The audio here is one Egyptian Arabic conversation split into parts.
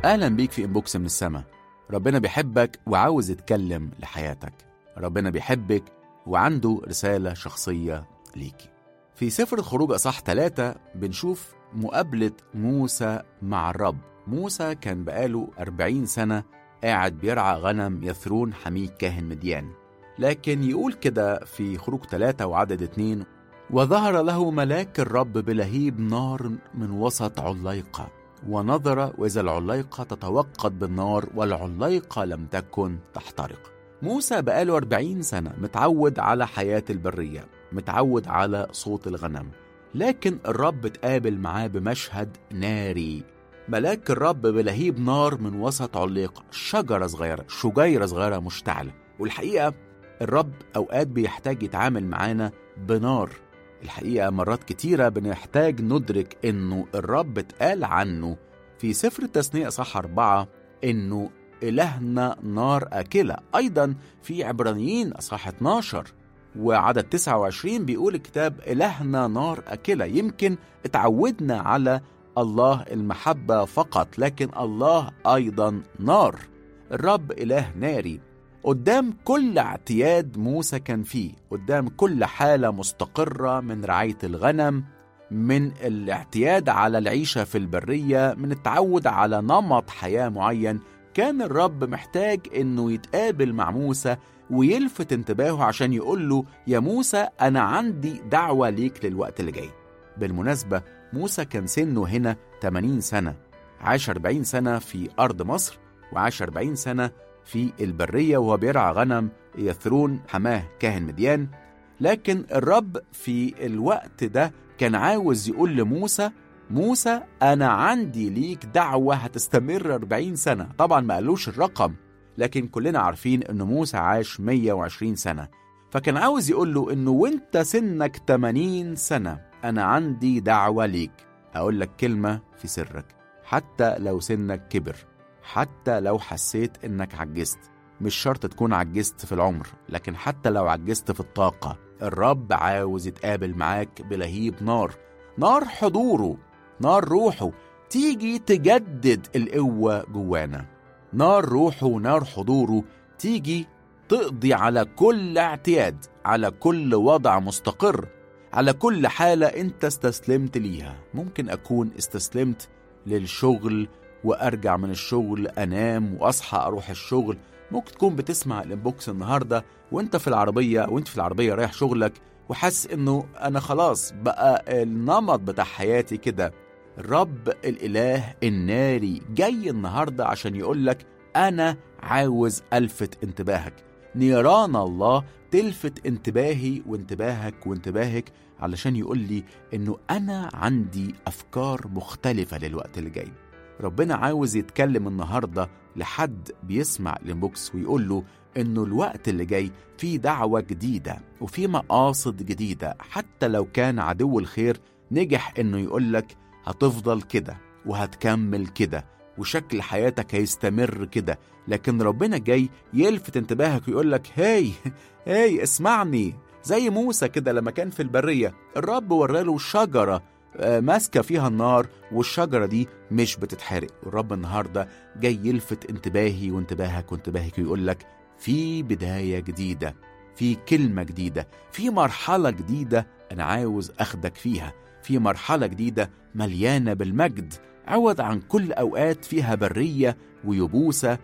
أهلا بيك في إنبوكس من السما ربنا بيحبك وعاوز يتكلم لحياتك ربنا بيحبك وعنده رسالة شخصية ليكي في سفر الخروج أصح ثلاثة بنشوف مقابلة موسى مع الرب موسى كان بقاله أربعين سنة قاعد بيرعى غنم يثرون حميد كاهن مديان لكن يقول كده في خروج ثلاثة وعدد اتنين وظهر له ملاك الرب بلهيب نار من وسط عليقة ونظر وإذا العليقة تتوقد بالنار والعليقة لم تكن تحترق موسى بقاله أربعين سنة متعود على حياة البرية متعود على صوت الغنم لكن الرب اتقابل معاه بمشهد ناري ملاك الرب بلهيب نار من وسط عليقة شجرة صغيرة شجيرة صغيرة مشتعلة والحقيقة الرب أوقات بيحتاج يتعامل معانا بنار الحقيقة مرات كتيرة بنحتاج ندرك إنه الرب اتقال عنه في سفر التثنية صح أربعة إنه إلهنا نار آكلة أيضا في عبرانيين أصحاح 12 وعدد 29 بيقول الكتاب إلهنا نار آكلة يمكن اتعودنا على الله المحبة فقط لكن الله أيضا نار الرب إله ناري قدام كل اعتياد موسى كان فيه قدام كل حالة مستقرة من رعاية الغنم من الاعتياد على العيشة في البرية من التعود على نمط حياة معين كان الرب محتاج انه يتقابل مع موسى ويلفت انتباهه عشان يقول له يا موسى انا عندي دعوة ليك للوقت اللي جاي بالمناسبة موسى كان سنه هنا 80 سنة عاش 40 سنة في أرض مصر وعاش 40 سنة في البرية وهو بيرعى غنم يثرون حماه كاهن مديان لكن الرب في الوقت ده كان عاوز يقول لموسى موسى أنا عندي ليك دعوة هتستمر 40 سنة طبعا ما قالوش الرقم لكن كلنا عارفين أن موسى عاش 120 سنة فكان عاوز يقول له أنه وانت سنك 80 سنة أنا عندي دعوة ليك هقول لك كلمة في سرك حتى لو سنك كبر حتى لو حسيت انك عجزت مش شرط تكون عجزت في العمر لكن حتى لو عجزت في الطاقة الرب عاوز يتقابل معاك بلهيب نار نار حضوره نار روحه تيجي تجدد القوة جوانا نار روحه ونار حضوره تيجي تقضي على كل اعتياد على كل وضع مستقر على كل حالة انت استسلمت ليها ممكن اكون استسلمت للشغل وارجع من الشغل انام واصحى اروح الشغل ممكن تكون بتسمع الانبوكس النهارده وانت في العربيه وانت في العربيه رايح شغلك وحاسس انه انا خلاص بقى النمط بتاع حياتي كده الرب الاله الناري جاي النهارده عشان يقول لك انا عاوز الفت انتباهك نيران الله تلفت انتباهي وانتباهك وانتباهك علشان يقول لي انه انا عندي افكار مختلفه للوقت اللي جاي ربنا عاوز يتكلم النهارده لحد بيسمع الانبوكس ويقول له انه الوقت اللي جاي فيه دعوه جديده وفي مقاصد جديده حتى لو كان عدو الخير نجح انه يقول لك هتفضل كده وهتكمل كده وشكل حياتك هيستمر كده لكن ربنا جاي يلفت انتباهك ويقول لك هاي هاي اسمعني زي موسى كده لما كان في البريه الرب وراله شجره ماسكه فيها النار والشجره دي مش بتتحرق الرب النهارده جاي يلفت انتباهي وانتباهك وانتباهك ويقول لك في بدايه جديده في كلمه جديده في مرحله جديده انا عاوز اخدك فيها في مرحله جديده مليانه بالمجد عوض عن كل اوقات فيها بريه ويبوسه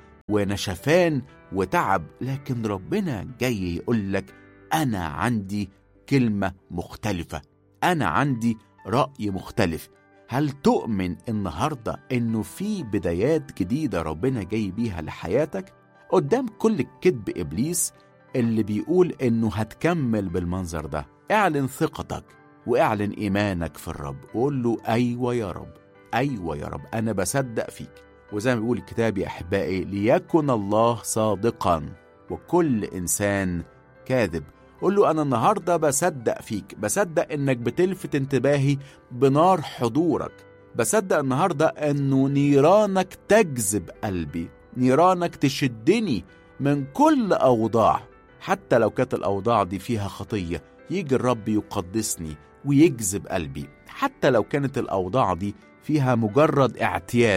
ونشفان وتعب لكن ربنا جاي يقول لك انا عندي كلمه مختلفه انا عندي رأي مختلف هل تؤمن النهاردة إنه في بدايات جديدة ربنا جاي بيها لحياتك؟ قدام كل كذب إبليس اللي بيقول إنه هتكمل بالمنظر ده اعلن ثقتك واعلن إيمانك في الرب وقول له أيوة يا رب أيوة يا رب أنا بصدق فيك وزي ما بيقول الكتاب يا أحبائي ليكن الله صادقا وكل إنسان كاذب قول له أنا النهاردة بصدق فيك بصدق إنك بتلفت انتباهي بنار حضورك بصدق النهاردة إنه نيرانك تجذب قلبي نيرانك تشدني من كل أوضاع حتى لو كانت الأوضاع دي فيها خطية يجي الرب يقدسني ويجذب قلبي حتى لو كانت الأوضاع دي فيها مجرد اعتياد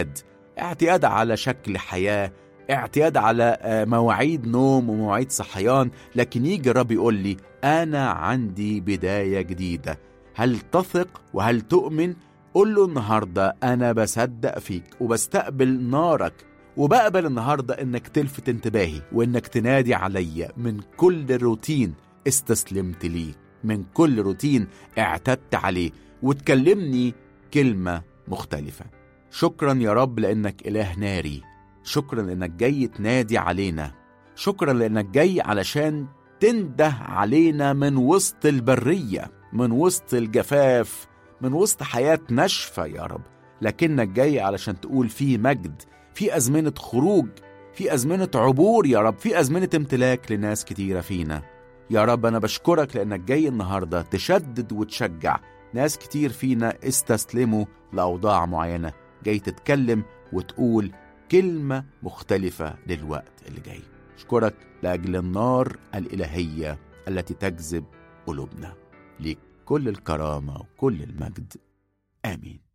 اعتياد على شكل حياة اعتياد على آه، مواعيد نوم ومواعيد صحيان لكن يجي الرب يقول لي أنا عندي بداية جديدة هل تثق وهل تؤمن قول له النهاردة أنا بصدق فيك وبستقبل نارك وبقبل النهاردة إنك تلفت انتباهي وإنك تنادي عليا من كل روتين استسلمت ليه من كل روتين اعتدت عليه وتكلمني كلمة مختلفة شكرا يا رب لأنك إله ناري شكرا لأنك جاي تنادي علينا شكرا لأنك جاي علشان تنده علينا من وسط البرية من وسط الجفاف من وسط حياة ناشفة يا رب لكنك جاي علشان تقول في مجد في أزمنة خروج في أزمنة عبور يا رب في أزمنة امتلاك لناس كتيرة فينا يا رب أنا بشكرك لأنك جاي النهاردة تشدد وتشجع ناس كتير فينا استسلموا لأوضاع معينة جاي تتكلم وتقول كلمة مختلفة للوقت اللي جاي أشكرك لأجل النار الإلهية التي تجذب قلوبنا ليك كل الكرامة وكل المجد آمين